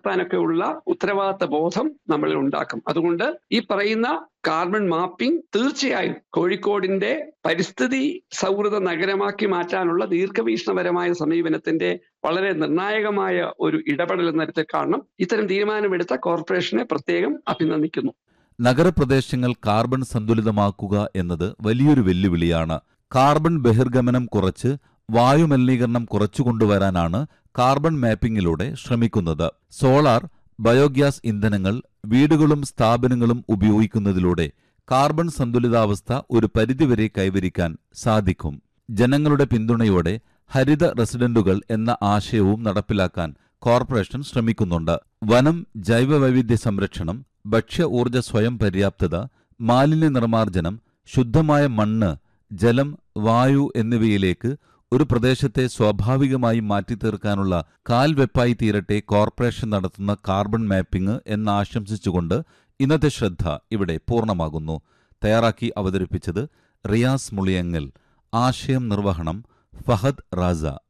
നടത്താനൊക്കെ ഉള്ള ഉത്തരവാദിത്ത ബോധം നമ്മളിൽ ഉണ്ടാക്കും അതുകൊണ്ട് ഈ പറയുന്ന കാർബൺ മാപ്പിംഗ് തീർച്ചയായും കോഴിക്കോടിന്റെ പരിസ്ഥിതി സൗഹൃദ നഗരമാക്കി മാറ്റാനുള്ള ദീർഘവീക്ഷണപരമായ സമീപനത്തിന്റെ വളരെ നിർണായകമായ ഒരു ഇടപെടൽ എന്ന തരത്തിൽ കാണണം ഇത്തരം തീരുമാനമെടുത്ത കോർപ്പറേഷനെ പ്രത്യേകം അഭിനന്ദിക്കുന്നു നഗരപ്രദേശങ്ങൾ കാർബൺ സന്തുലിതമാക്കുക എന്നത് വലിയൊരു വെല്ലുവിളിയാണ് കാർബൺ ബഹിർഗമനം കുറച്ച് വായുമലിനീകരണം കുറച്ചുകൊണ്ടുവരാനാണ് കാർബൺ മാപ്പിംഗിലൂടെ ശ്രമിക്കുന്നത് സോളാർ ബയോഗ്യാസ് ഇന്ധനങ്ങൾ വീടുകളും സ്ഥാപനങ്ങളും ഉപയോഗിക്കുന്നതിലൂടെ കാർബൺ സന്തുലിതാവസ്ഥ ഒരു പരിധിവരെ കൈവരിക്കാൻ സാധിക്കും ജനങ്ങളുടെ പിന്തുണയോടെ ഹരിത റെസിഡന്റുകൾ എന്ന ആശയവും നടപ്പിലാക്കാൻ കോർപ്പറേഷൻ ശ്രമിക്കുന്നുണ്ട് വനം ജൈവവൈവിധ്യ സംരക്ഷണം ഭക്ഷ്യ ഊർജ സ്വയം പര്യാപ്തത മാലിന്യ നിർമ്മാർജ്ജനം ശുദ്ധമായ മണ്ണ് ജലം വായു എന്നിവയിലേക്ക് ഒരു പ്രദേശത്തെ സ്വാഭാവികമായി മാറ്റിത്തീർക്കാനുള്ള കാൽവെപ്പായി തീരട്ടെ കോർപ്പറേഷൻ നടത്തുന്ന കാർബൺ മാപ്പിംഗ് എന്നാശംസിച്ചുകൊണ്ട് ഇന്നത്തെ ശ്രദ്ധ ഇവിടെ പൂർണ്ണമാകുന്നു തയ്യാറാക്കി അവതരിപ്പിച്ചത് റിയാസ് മുളിയങ്ങൽ ആശയം നിർവഹണം ഫഹദ് റാസ